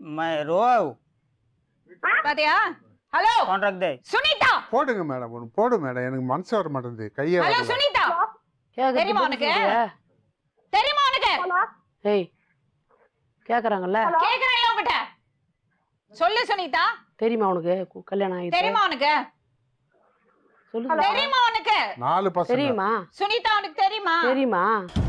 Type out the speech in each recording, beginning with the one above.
मैं रोव பாத்தியா hello contract दे சுனிதா போடுங்க மேடம் ஒன்று போடு மேடம் எனக்கு மனசு வர மாட்டேங்குது கையை ஹலோ வரல. சுனிதா கேக்குறது தெரியுமா பதில் உனக்கு? சொல்றியா? தெரியுமா உனக்கு ஏய் கேக்குறாங்கல்ல கேக்குறேன்ல உன்கிட்ட சொல்லு சுனிதா தெரியுமா உனக்கு கு- கல்யாணம் ஆயிடுச்சு தெரியுமா உனக்கு சொல்லு தெரியுமா உனக்கு நாலு பசங்க தெரியுமா சுனிதா உனக்கு தெரியுமா தெரியுமா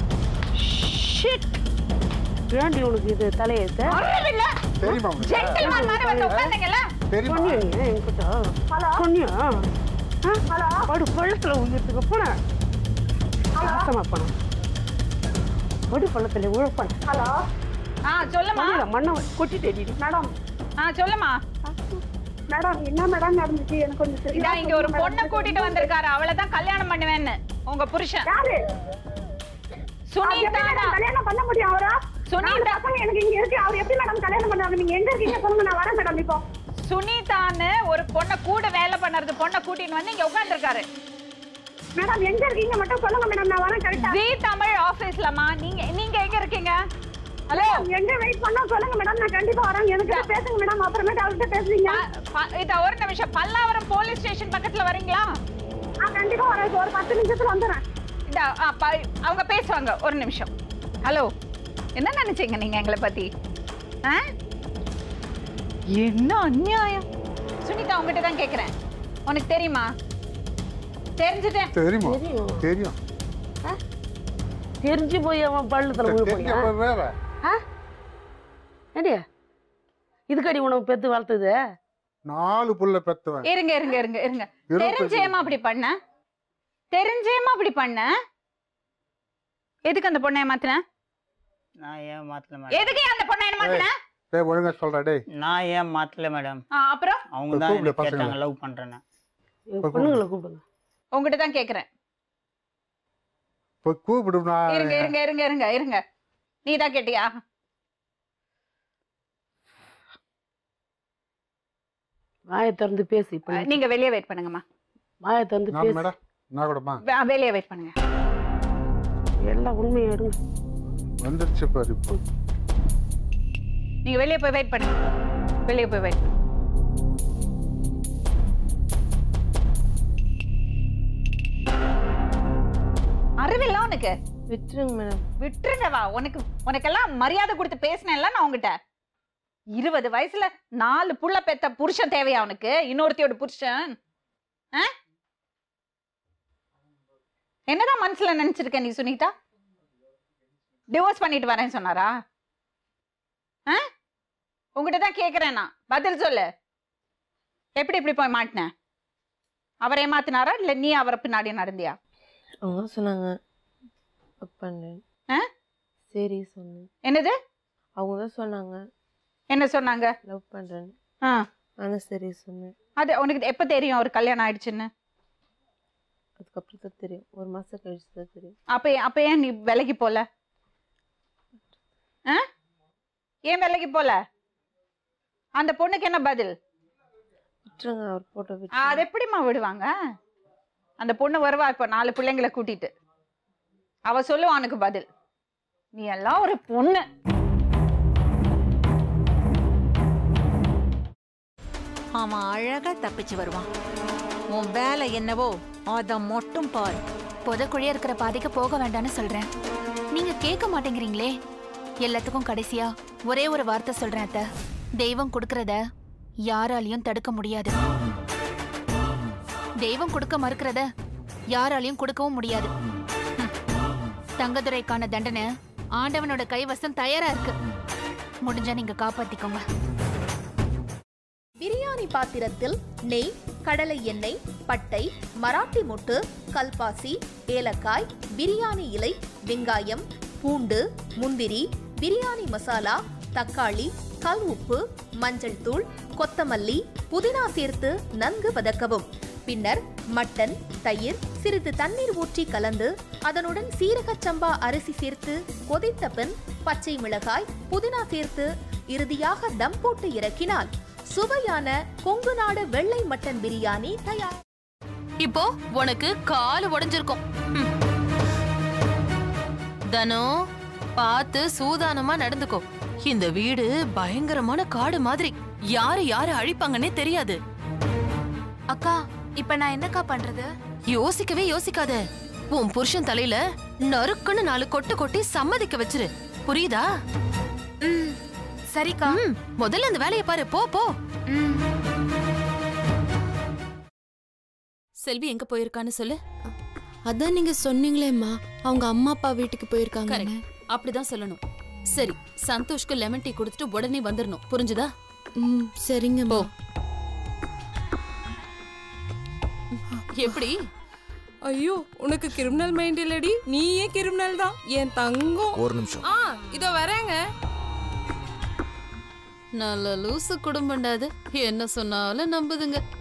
ஏண்டி உனக்கு இது தலையெழுத்த அறிவில்ல தெரியுமா உங்களுக்கு ஜென்டில்மேன் மாதிரி வந்து உட்கார்ந்தீங்கல்ல தெரியுமா சொன்னியா என்கிட்ட சொன்னியா ஆ? படு பள்ளத்துல உயிர்த்துக்கு போன நாசமா போன படு பள்ளத்துல உழப்பன ஆ சொல்லுமா மண்ணை கொட்டிட்டு மேடம் ஆ சொல்லுமா மேடம் என்ன மேடம் நடந்துச்சு எனக்கு கொஞ்சம் இதா சரியா இங்க ஒரு பொண்ணை கூட்டிட்டு வந்திருக்காரு அவளை தான் கல்யாணம் பண்ணுவேன்னு உங்க புருஷன் யாரு சுனிதா எப்படி மேடம் தான். கல்யாணம் பண்ண முடியும் அவரா சுனிதா. நாலு பசங்க எனக்கு இங்க இருக்கு அவர் எப்படி மேடம் கல்யாணம் பண்ணுவாங்க நீங்க எங்க இருக்கீங்க சொல்லுங்க நான் வரேன் மேடம் இப்போ சுனிதான்னு ஒரு பொண்ணை கூட வேலை பண்ணுறது பொண்ணை கூட்டிட்டு வந்து இங்க உட்கார்ந்திருக்காரு மேடம் எங்க இருக்கீங்க மட்டும் சொல்லுங்க மேடம் நான் வரேன் கரெக்டா ஜி தமிழ் ஆபீஸ்லமா நீங்க நீங்க எங்க இருக்கீங்க ஹலோ எங்க வெயிட் பண்ணா சொல்லுங்க மேடம் நான் கண்டிப்பா வரேன் எனக்கு பேசுங்க மேடம் அப்புறமேட்டு அவர்கிட்ட பேசுறீங்க இத ஒரு நிமிஷம் பல்லாவரம் போலீஸ் ஸ்டேஷன் பக்கத்துல வரீங்களா நான் கண்டிப்பா வரேன் இப்போ ஒரு பத்து நிமிஷத்துல வந்துடுறேன் இந்த ஆ, ப- அவங்க பேசுவாங்க ஒரு நிமிஷம் ஹலோ என்ன நினைச்சீங்க நீங்க எங்களை பத்தி ஆ? என்ன அநியாயம் சுனிதா உங்ககிட்ட தான் கேக்குறேன் உனக்கு தெரியுமா தெரிஞ்சுட்டேன் தெரியுமா தெரியும். தெரியும் தெரிஞ்சு போய் அவன் பள்ளத்துல உழுப்ப தெரிஞ்ச வேற ஏண்டியா இதுக்கடி உனக்கு பெத்து வளர்த்தது நாலு புள்ள பெத்தவன் இருங்க இருங்க இருங்க இருங்க இருபத்தஞ்சு. தெரிஞ்சேமா அப்படி பண்ண தெரிஞ்சேமா அப்படி பண்ண எதுக்கு அந்த பொண்ணை ஏமாத்தின நான் ஏன் மாத்தல மேடம் எதுக்கு அந்த பொண்ணை ஏமாத்தின டேய் ஒழுங்கா சொல்றா டேய் நான் ஏன் மாத்தல மேடம் ஆ, அப்புறம் அவங்க தான் கூப்பிடு எனக்கு பசங்களை. கேட்டாங்க லவ் பண்றேன்னு எங்க பொண்ணுங்களை கூப்பிடுங்க உங்ககிட்ட தான் கேக்குறேன் போய் கூப்பிடு நான் இருங்க இருங்க இருங்க இருங்க இருங்க நீ தான் கேட்டியா வாயை திறந்து பேசு இப்ப நீங்க வெளியே வெயிட் பண்ணுங்கம்மா வாயை திறந்து நான் பேசு மேடம் நான் கூடமா வெ- வெளியே வெயிட் பண்ணுங்க எல்லா உண்மையும் எடுங்க வந்துருச்சு பாரு இப்போ நீங்க வெளியே போய் வெயிட் பண்ணுங்க வெளியே போய் வெயிட் அறிவில்ல உனக்கு விட்டுருங்க மேடம் விட்டுருங்க வா உனக்கு உனக்கெல்லாம் மரியாதை கொடுத்து பேசினேன்ல நான் உங்ககிட்ட இருபது வயசுல நாலு புள்ள பெத்த புருஷன் தேவையா உனக்கு இன்னொருத்தியோட புருஷன் ஆ? என்னதான் மனசுல நினைச்சிருக்க நீ சுனிதா டிவோர்ஸ் பண்ணிட்டு வரேன்னு சொன்னாரா ஆ? உங்ககிட்ட தான் கேக்குறேன் நான் பதில் சொல்லு எப்படி இப்படி போய் மாட்டின அவர் ஏமாத்தினாரா இல்ல நீ அவரை பின்னாடி நடந்தியா அவங்க தான் சொன்னாங்க பண்ணேன் ஆ? சரி சொன்னேன் என்னது அவங்க தான் சொன்னாங்க என்ன சொன்னாங்க லவ் பண்றேன் ஆ நானும் சரி சொன்னேன் அது உனக்கு எப்ப தெரியும் அவர் கல்யாணம் ஆயிடுச்சுன்னு அதுக்கப்புறம் தான் தெரியும் ஒரு மாசம் கழிச்சு தான் தெரியும் அப்ப ஏன்- அப்ப ஏன் நீ விலைக்கு போல ஆ? ஏன் விலைக்கு போல அந்த பொண்ணுக்கு என்ன பதில் விட்டுருங்க அவர் போட்டோ ஆ, விட்டு அது எப்படிம்மா விடுவாங்க அந்த பொண்ணு வருவா இப்ப நாலு பிள்ளைங்களை கூட்டிட்டு அவ சொல்லுவா உனக்கு பதில் நீ எல்லாம் ஒரு பொண்ணு அவன் அழகா தப்பிச்சு வருவான் உன் வேலை என்னவோ அத மட்டும் பாரு புதக்குழியா இருக்கிற பாதைக்கு போக வேண்டாம்னு சொல்றேன் நீங்க கேட்க மாட்டேங்கிறீங்களே எல்லாத்துக்கும் கடைசியா ஒரே ஒரு வார்த்தை சொல்றேன் அத்த தெய்வம் கொடுக்கறத யாராலையும் தடுக்க முடியாது தெய்வம் கொடுக்க மறுக்கிறத யாராலையும் கொடுக்கவும் முடியாது ஹம். தங்கதுரைக்கான தண்டனை ஆண்டவனோட கைவசம் தயாரா இருக்கு முடிஞ்சா நீங்க காப்பாத்திக்கோங்க பிரியாணி பாத்திரத்தில் நெய் கடலை எண்ணெய் பட்டை மராட்டி மொட்டு கல்பாசி ஏலக்காய் பிரியாணி இலை வெங்காயம் பூண்டு முந்திரி பிரியாணி மசாலா தக்காளி கல் உப்பு மஞ்சள் தூள் கொத்தமல்லி புதினா சேர்த்து நன்கு வதக்கவும் பின்னர் மட்டன் தயிர் சிறிது தண்ணீர் ஊற்றி கலந்து அதனுடன் சீரகச் சம்பா அரிசி சேர்த்து கொதித்த பின் பச்சை மிளகாய் புதினா சேர்த்து இறுதியாக தம் போட்டு இறக்கினால் சுவையான கொங்கு நாடு வெள்ளை மட்டன் பிரியாணி தயார் இப்போ உனக்கு கால் உடைஞ்சிருக்கும் ம். தனு பார்த்து சூதானமா நடந்துக்கோ இந்த வீடு பயங்கரமான காடு மாதிரி யாரு யாரு அழிப்பாங்கன்னே தெரியாது அக்கா இப்ப நான் என்னக்கா பண்றது யோசிக்கவே யோசிக்காத உன் புருஷன் தலையில நறுக்குன்னு நாலு கொட்டு கொட்டி சம்மதிக்க வச்சிரு புரியுதா ம் சரிக்கா ம், முதல்ல அந்த வேலையை பாரு போ போ ம் செல்வி எங்க போயிருக்கான்னு சொல்லு அதான் நீங்க சொன்னீங்களேம்மா அவங்க அம்மா அப்பா வீட்டுக்கு போயிருக்காங்க Correct. அப்படிதான் சொல்லணும் சரி சந்தோஷ்க்கு லெமன் டீ கொடுத்துட்டு உடனே வந்துடணும் புரிஞ்சுதா ம் சரிங்கம்மா எப்படி ஐயோ உனக்கு கிரிமினல் மைண்ட் இல்லடி நீயே கிரிமினல் தான் என் தங்கம் ஒரு நிமிஷம் ஆ இதோ வரேங்க நல்ல லூசு குடும்பம்டாது என்ன சொன்னாலும் நம்புதுங்க